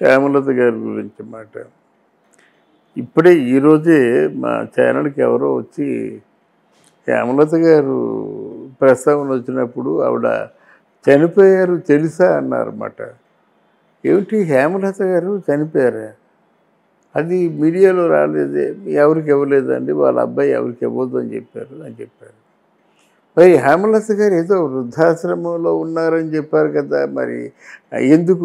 హేమలత గారి గురించి మాట ఇప్పుడే ఈరోజే మా ఛానల్కి ఎవరో వచ్చి హేమలత గారు ప్రస్తావన వచ్చినప్పుడు ఆవిడ చనిపోయారు తెలుసా అన్నారన్నమాట ఏమిటి హేమలత గారు చనిపోయారా అది మీడియాలో రాలేదే ఎవరికి ఇవ్వలేదండి వాళ్ళ అబ్బాయి ఎవరికి ఇవ్వద్దు అని చెప్పారు అని చెప్పారు మరి హేమలత గారు ఏదో వృద్ధాశ్రమంలో ఉన్నారని చెప్పారు కదా మరి ఎందుకు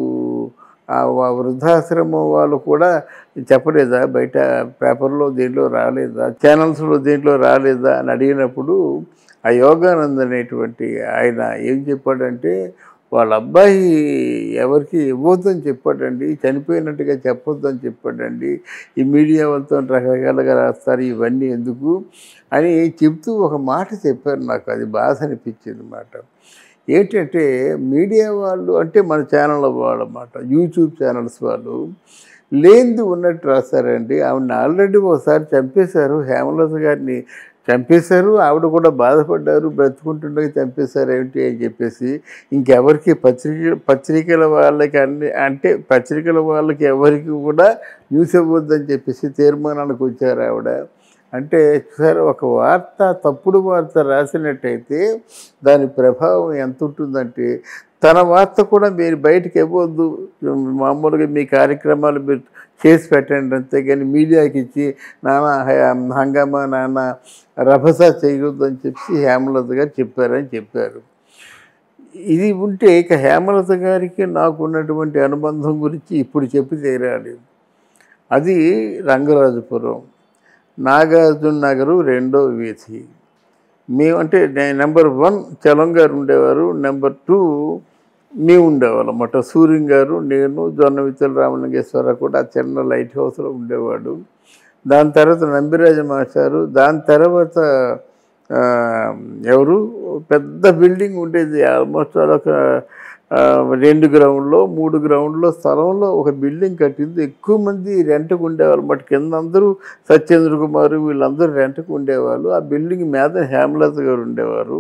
ఆ వా- వృద్ధాశ్రమం వాళ్ళు కూడా చెప్పలేదా బయట పేపర్లో దేంట్లో రాలేదా ఛానల్స్లో దేంట్లో రాలేదా అని అడిగినప్పుడు ఆ యోగానంద్ అనేటువంటి ఆయన ఏం చెప్పాడంటే వాళ్ళ అబ్బాయి ఎవరికి ఇవ్వద్దని చెప్పాడండి చనిపోయినట్టుగా చెప్పొద్దని చెప్పాడండి ఈ మీడియా వాళ్ళతో రకరకాలుగా రాస్తారు ఇవన్నీ ఎందుకు అని చెప్తూ ఒక మాట చెప్పారు నాకు అది బాధ అనిపించింది అన్నమాట ఏంటంటే మీడియా వాళ్ళు అంటే మన ఛానల్ వాళ్ళు అన్నమాట యూట్యూబ్ ఛానల్స్ వాళ్ళు లేనిది ఉన్నట్టు రాస్తారండి ఆవిడని ఆల్రెడీ ఒకసారి చంపేశారు హేమలత గారిని చంపేశారు ఆవిడ కూడా బాధపడ్డారు బ్రతుకుంటుండగా చంపేశారు ఏమిటి అని చెప్పేసి ఇంకెవరికి పత్రిక పత్రికల వాళ్ళకి అన్ని అంటే పత్రికల వాళ్ళకి ఎవరికి కూడా న్యూస్ ఇవ్వద్దని చెప్పేసి తీర్మానానికి వచ్చారు ఆవిడ అంటే సార్ ఒక వార్త తప్పుడు వార్త రాసినట్టయితే దాని ప్రభావం ఎంత ఉంటుందంటే తన వార్త కూడా మీరు బయటకు ఇవ్వద్దు మామూలుగా మీ కార్యక్రమాలు మీరు చేసి పెట్టండి అంతేగాని మీడియాకి ఇచ్చి నానా హ- హంగామా నానా రభస చేయొద్దు అని చెప్పి హేమలత గారు చెప్పారని చెప్పారు ఇది ఉంటే ఇక హేమలత గారికి నాకు ఉన్నటువంటి అనుబంధం గురించి ఇప్పుడు చెప్పి తీరాలి అది రంగరాజపురం నాగార్జున నగరు రెండో వీధి మేము అంటే నే- నెంబర్ వన్ చలం గారు ఉండేవారు నెంబర్ టూ మేము ఉండేవాళ్ళం అన్నమాట సూర్యం గారు నేను జొన్న విత్తల రామలింగేశ్వర కూడా ఆ చిన్న లైట్ హౌస్లో ఉండేవాడు దాని తర్వాత నంబిరాజ మాస్టారు దాని తర్వాత ఆ, ఎవరు పెద్ద బిల్డింగ్ ఉండేది ఆల్మోస్ట్ ఒక ఆ, రెండు గ్రౌండ్లో మూడు గ్రౌండ్లో స్థలంలో ఒక బిల్డింగ్ కట్టింది ఎక్కువ మంది రెంట్కు ఉండేవాళ్ళు బట్ కింద అందరూ సత్యేంద్ర కుమార్ వీళ్ళందరూ రెంట్కు ఉండేవాళ్ళు ఆ బిల్డింగ్ మీద హేమలత గారు ఉండేవారు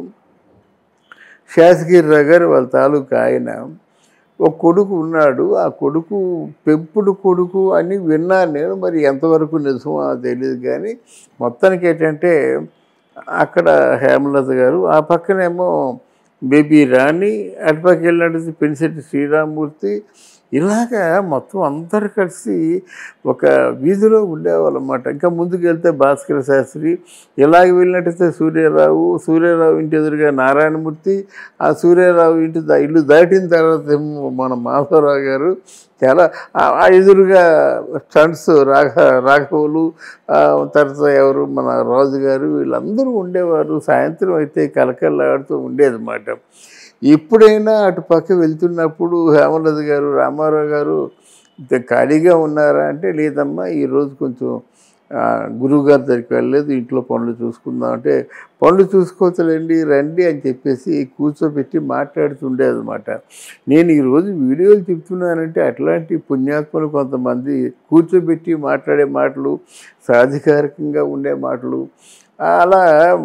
శాసగిరిరావు గారు వాళ్ళ తాలూకా ఆయన ఒక కొడుకు ఉన్నాడు ఆ కొడుకు పెంపుడు కొడుకు అని విన్నాను నేను మరి ఎంతవరకు నిజమో తెలియదు కానీ మొత్తానికి ఏంటంటే అక్కడ హేమలత గారు ఆ పక్కనేమో బేబీ రాణి అటుపక్క వెళ్ళినట్టు పెన్సిటి శ్రీరామూర్తి ఇలాగా మొత్తం అందరు కలిసి ఒక వీధిలో ఉండేవాళ్ళు అన్నమాట ఇంకా ముందుకు వెళ్తే భాస్కర శాస్త్రి ఇలాగ వెళ్ళినట్టయితే సూర్యారావు సూర్యారావు ఇంటి ఎదురుగా నారాయణమూర్తి ఆ సూర్యారావు ఇంటి దా- ఇల్లు దాటిన తర్వాత ఏమో మన మాధవరావు గారు చాలా ఆ- ఆ ఎదురుగా స్టంట్స్ రాఘ రాఘవులు ఆ తర్వాత ఎవరు మన రాజు గారు వీళ్ళందరూ ఉండేవారు సాయంత్రం అయితే కలకల్లాడుతూ ఉండేదన్నమాట ఎప్పుడైనా అటు పక్క వెళ్తున్నప్పుడు హేమలత గారు రామారావు గారు ఇంత ఖాళీగా ఉన్నారా అంటే లేదమ్మా ఈరోజు కొంచెం ఆ, గురువుగారి దగ్గరికి వెళ్ళలేదు ఇంట్లో పనులు చూసుకుందాం అంటే పనులు చూసుకోవచ్చలేండి రండి అని చెప్పేసి కూర్చోబెట్టి మాట్లాడుతుండేది అనమాట నేను ఈరోజు వీడియోలు చెప్తున్నానంటే అట్లాంటి పుణ్యాత్మలు కొంతమంది కూర్చోబెట్టి మాట్లాడే మాటలు సాధికారికంగా ఉండే మాటలు అలా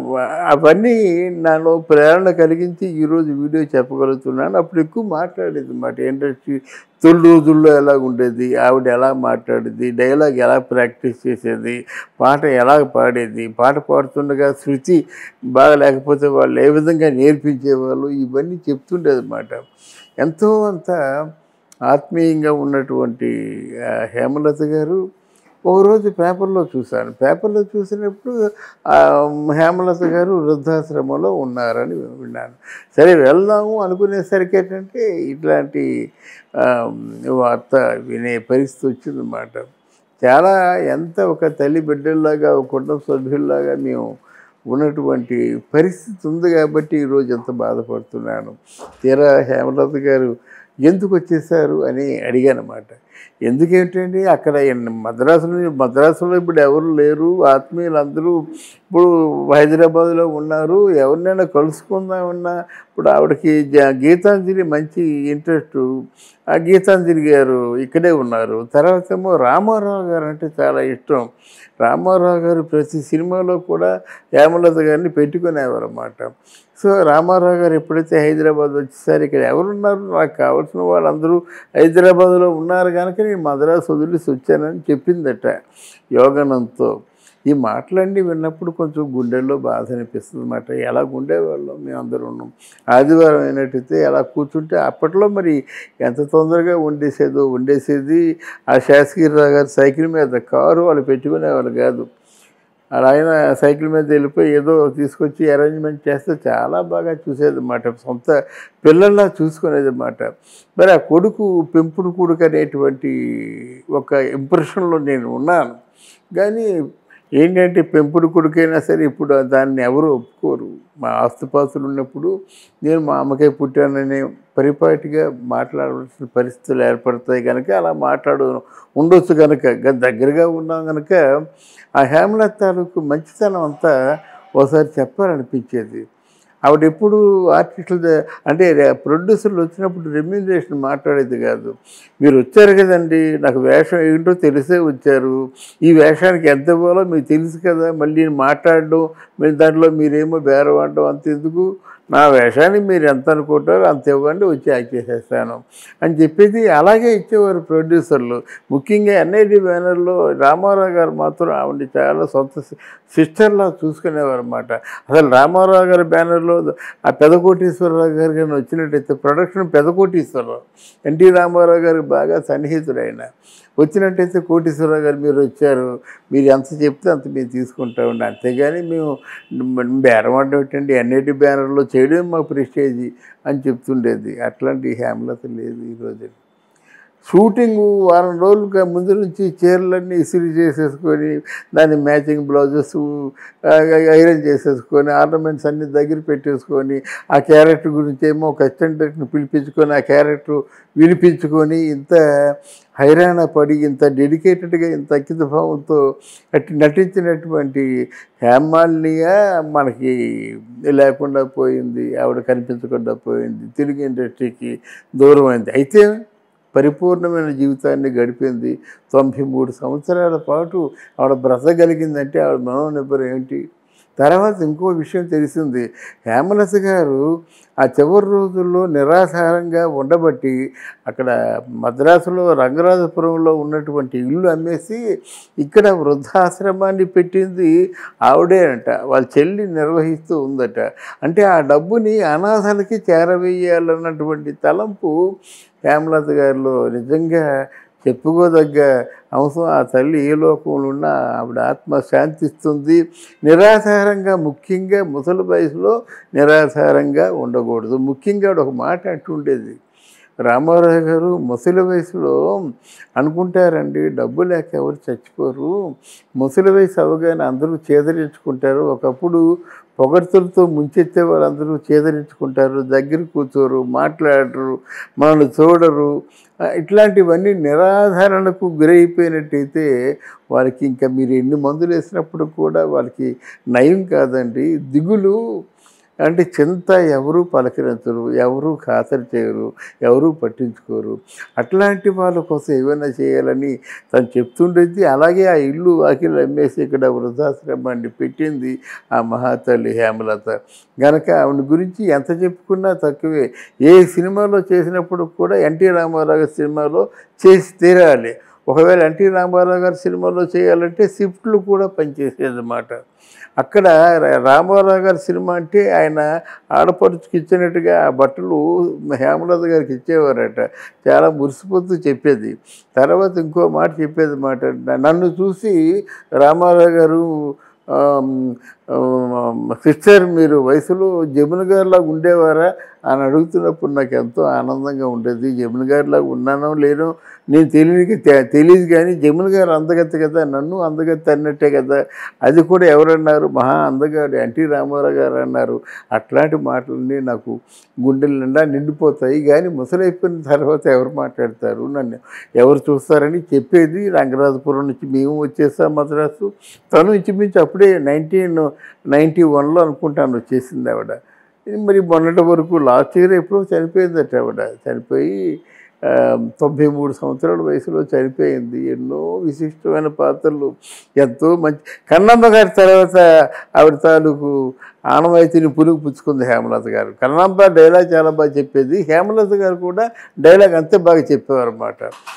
అవన్నీ నాలో ప్రేరణ కలిగించి ఈరోజు వీడియో చెప్పగలుగుతున్నాను అప్పుడు ఎక్కువ మాట్లాడేది అన్నమాట ఇండస్ట్రీ తొలి రోజుల్లో ఎలా ఉండేది ఆవిడ ఎలా మాట్లాడేది డైలాగ్ ఎలా ప్రాక్టీస్ చేసేది పాట ఎలా పాడేది పాట పాడుతుండగా శృతి బాగా లేకపోతే వాళ్ళు ఏ విధంగా నేర్పించేవాళ్ళు ఇవన్నీ చెప్తుండేది అన్నమాట ఎంతో అంత ఆత్మీయంగా ఉన్నటువంటి ఆ, హేమలత గారు ఒకరోజు పేపర్లో చూశాను పేపర్లో చూసినప్పుడు ఆ, హేమలత గారు వృద్ధాశ్రమంలో ఉన్నారని విన్నాను సరే వెళ్దాము అనుకునేసరికి ఏంటంటే ఇట్లాంటి ఆ, వార్త వినే పరిస్థితి వచ్చిందన్నమాట చాలా ఎంత ఒక తల్లి బిడ్డల్లాగా ఒక కుటుంబ సభ్యుల్లాగా మేము ఉన్నటువంటి పరిస్థితి ఉంది కాబట్టి ఈరోజు ఎంత బాధపడుతున్నాను తీరా హేమలత గారు ఎందుకు వచ్చేసారు అని అడిగానమాట ఎందుకేంటండి అక్కడ ఎన్ని- మద్రాసులో మద్రాసులో ఇప్పుడు ఎవరు లేరు ఆత్మీయులు అందరూ ఇప్పుడు హైదరాబాద్లో ఉన్నారు ఎవరినైనా కలుసుకుందామన్నా ఇప్పుడు ఆవిడకి జ- గీతాంజలి మంచి ఇంట్రెస్ట్ ఆ గీతాంజలి గారు ఇక్కడే ఉన్నారు తర్వాత ఏమో రామారావు గారు అంటే చాలా ఇష్టం రామారావు గారు ప్రతి సినిమాలో కూడా హేమలత గారిని పెట్టుకునేవారు అన్నమాట సో రామారావు గారు ఎప్పుడైతే హైదరాబాద్ వచ్చేసారు ఇక్కడ ఎవరున్నారు నాకు కావాల్సిన వాళ్ళందరూ హైదరాబాద్లో ఉన్నారు కనుక నేను మద్రాసు వదిలేసి వచ్చానని చెప్పిందట యోగానంతో ఈ మాటలన్నీ విన్నప్పుడు కొంచెం గుండెల్లో బాధ అనిపిస్తుంది అన్నమాట ఎలా ఉండేవాళ్ళం మేము అందరూ ఉన్నాం ఆదివారం అయినట్టయితే ఎలా కూర్చుంటే అప్పట్లో మరి ఎంత తొందరగా వండేసేదో వండేసేది ఆ శాసగిరిరావు గారు సైకిల్ మీద కారు వాళ్ళు పెట్టుకునేవాళ్ళు కాదు అలా ఆయన సైకిల్ మీద వెళ్ళిపోయి ఏదో తీసుకొచ్చి అరేంజ్మెంట్ చేస్తే చాలా బాగా చూసేది అన్నమాట సొంత పిల్లల్లా చూసుకునేది అన్నమాట మరి ఆ కొడుకు పెంపుడు కొడుకు అనేటువంటి ఒక ఇంప్రెషన్లో నేను ఉన్నాను కానీ ఏంటంటే పెంపుడు కొడుకైనా సరే ఇప్పుడు దాన్ని ఎవరు ఒప్పుకోరు మా ఆస్తుపాస్తులు ఉన్నప్పుడు నేను మా అమ్మకే పుట్టాననే పరిపాటిగా మాట్లాడవలసిన పరిస్థితులు ఏర్పడతాయి కనుక అలా మాట్లాడు ఉండొచ్చు కనుక గ- దగ్గరగా ఉన్నాం కనుక ఆ హేమలత తాలూకు మంచితనం అంతా ఒకసారి చెప్పాలనిపించేది ఆవిడ ఎప్పుడు ఆర్టిస్టుల ద- అంటే రే- ప్రొడ్యూసర్లు వచ్చినప్పుడు రెమ్యూనరేషన్ మాట్లాడేది కాదు మీరు వచ్చారు కదండి నాకు వేషం ఏంటో తెలిసే వచ్చారు ఈ వేషానికి ఎంత ఇవ్వాలో మీకు తెలుసు కదా మళ్ళీ నేను మాట్లాడడం మీరు దాంట్లో మీరేమో బేరవాడడం అంత ఎందుకు నా వేషానికి మీరు ఎంత అనుకుంటారో అంత ఇవ్వండి వచ్చి యాక్ట్ చేసేస్తాను అని చెప్పేది అలాగే ఇచ్చేవారు ప్రొడ్యూసర్లు ముఖ్యంగా ఎన్ఐడి బ్యానర్లో రామారావు గారు మాత్రం ఆవిడ చాలా సొంత సి- సిస్టర్లా చూసుకునేవారు అనమాట అసలు రామారావు గారి బ్యానర్లో ఆ పెదకోటీశ్వరరావు గారు కానీ వచ్చినట్టయితే ప్రొడక్షన్ పెదకోటీశ్వరరావు ఎన్టీ రామారావు గారికి బాగా సన్నిహితుడు ఆయన వచ్చినట్టయితే కోటీశ్వరరావు గారు మీరు వచ్చారు మీరు ఎంత చెప్తే అంత మేము తీసుకుంటామండి అంతేగాని మేము బేరం అంటే ఏంటండి ఎన్ఐటి బ్యానర్లో చేయడం మాకు ప్రెస్టేజీ అని చెప్తుండేది అట్లాంటి హేమలత లేదు ఈరోజు షూటింగ్ వారం రోజులుగా ముందు నుంచి చీరలన్నీ ఇసిరి చేసేసుకొని దాని మ్యాచింగ్ బ్లౌజెస్ ఐరన్ చేసేసుకొని ఆర్నమెంట్స్ అన్ని దగ్గర పెట్టేసుకొని ఆ క్యారెక్టర్ గురించి ఏమో ఒక అసిస్టెంట్ని పిలిపించుకొని ఆ క్యారెక్టర్ వినిపించుకొని ఇంత హైరాణ పడి ఇంత డెడికేటెడ్గా ఇంత అంకిత భావంతో అట్టి నటించినటువంటి హేమాలినిగా మనకి లేకుండా పోయింది ఆవిడ కనిపించకుండా పోయింది తెలుగు ఇండస్ట్రీకి దూరం అయింది అయితే పరిపూర్ణమైన జీవితాన్ని గడిపింది తొంభై మూడు సంవత్సరాల పాటు ఆవిడ బ్రతకగలిగిందంటే ఆవిడ మనోనిబ్బరం ఏంటి తర్వాత ఇంకో విషయం తెలిసింది హేమలత గారు ఆ చివరి రోజుల్లో నిరాధారంగా ఉండబట్టి అక్కడ మద్రాసులో రంగరాజపురంలో ఉన్నటువంటి ఇల్లు అమ్మేసి ఇక్కడ వృద్ధాశ్రమాన్ని పెట్టింది ఆవిడే అంట వాళ్ళ చెల్లి నిర్వహిస్తూ ఉందట అంటే ఆ డబ్బుని అనాథలకి చేరవేయాలన్నటువంటి తలంపు హేమలత గారిలో నిజంగా చెప్పుకోదగ్గ అంశం ఆ తల్లి ఏ లోకంలో ఉన్నా ఆవిడ ఆత్మ శాంతిస్తుంది నిరాధారంగా ముఖ్యంగా ముసలి వయసులో నిరాధారంగా ఉండకూడదు ముఖ్యంగా ఆవిడ ఒక మాట అంటుండేది రామారావు గారు ముసలి వయసులో అనుకుంటారండి డబ్బు లేక ఎవరు చచ్చిపోరు ముసలి వయసు అవగానే అందరూ చేదరించుకుంటారు ఒకప్పుడు పొగడ్తలతో ముంచెత్తే వాళ్ళందరూ చేదరించుకుంటారు దగ్గర కూర్చోరు మాట్లాడరు మనల్ని చూడరు ఆ, ఇట్లాంటివన్నీ నిరాధారణకు గురైపోయినట్టయితే వాళ్ళకి ఇంకా మీరు ఎన్ని మందులు వేసినప్పుడు కూడా వాళ్ళకి నయం కాదండి దిగులు అంటే చింత ఎవరూ పలకరించరు ఎవరూ ఖాతరు చేయరు ఎవరూ పట్టించుకోరు అట్లాంటి వాళ్ళ కోసం ఏమైనా చేయాలని తను చెప్తుండేది అలాగే ఆ ఇల్లు వాకిలు అమ్మేసి ఇక్కడ వృద్ధాశ్రమాన్ని పెట్టింది ఆ మహాతల్లి హేమలత గనక ఆవిడ గురించి ఎంత చెప్పుకున్నా తక్కువే ఏ సినిమాలో చేసినప్పుడు కూడా ఎన్టీ రామారావు గారి సినిమాలో చేసి తీరాలి ఒకవేళ ఎన్టీ రామారావు గారి సినిమాలో చేయాలంటే షిఫ్ట్లు కూడా పనిచేసేదన్నమాట అక్కడ రా- రామారావు గారి సినిమా అంటే ఆయన ఆడపడుచుకి ఇచ్చినట్టుగా ఆ బట్టలు హేమలత గారికి ఇచ్చేవారట చాలా మురిసిపోతూ చెప్పేది తర్వాత ఇంకో మాట చెప్పేది మాట నన్ను చూసి రామారావు గారు సిస్టర్ మీరు వయసులో జమున గారిలాగా ఉండేవారా అని అడుగుతున్నప్పుడు నాకు ఎంతో ఆనందంగా ఉండేది జమున గారిలాగా ఉన్నానో లేనో నేను తెలియక తెలియదు కానీ జమున గారు అందగత్త కదా నన్ను అందగత్త అన్నట్టే కదా అది కూడా ఎవరన్నారు మహా అందగాడు ఎన్టీ రామారావు గారు అన్నారు అట్లాంటి మాటలన్నీ నాకు గుండెల నిండా నిండిపోతాయి కానీ ముసలైపోయిన తర్వాత ఎవరు మాట్లాడతారు నన్ను ఎవరు చూస్తారని చెప్పేది రంగరాజపురం నుంచి మేము వచ్చేసాం మద్రాసు తను ఇంచుమించు అప్పుడే నైన్టీన్ నైంటీ వన్లో అనుకుంటాను వచ్చేసింది ఆవిడ మరి మొన్నటి వరకు లాస్ట్ ఇయర్ ఎప్పుడో చనిపోయిందట ఆవిడ చనిపోయి ఆ, తొంభై మూడు సంవత్సరాల వయసులో చనిపోయింది ఎన్నో విశిష్టమైన పాత్రలు ఎంతో మంచి కన్నమ్మ గారి తర్వాత ఆవిడ తాలూకు ఆనవాయితీని పులుగు పుచ్చుకుంది హేమలత గారు కన్నమ్మ డైలాగ్ చాలా బాగా చెప్పేది హేమలత గారు కూడా డైలాగ్ అంతే బాగా చెప్పేవారు అన్నమాట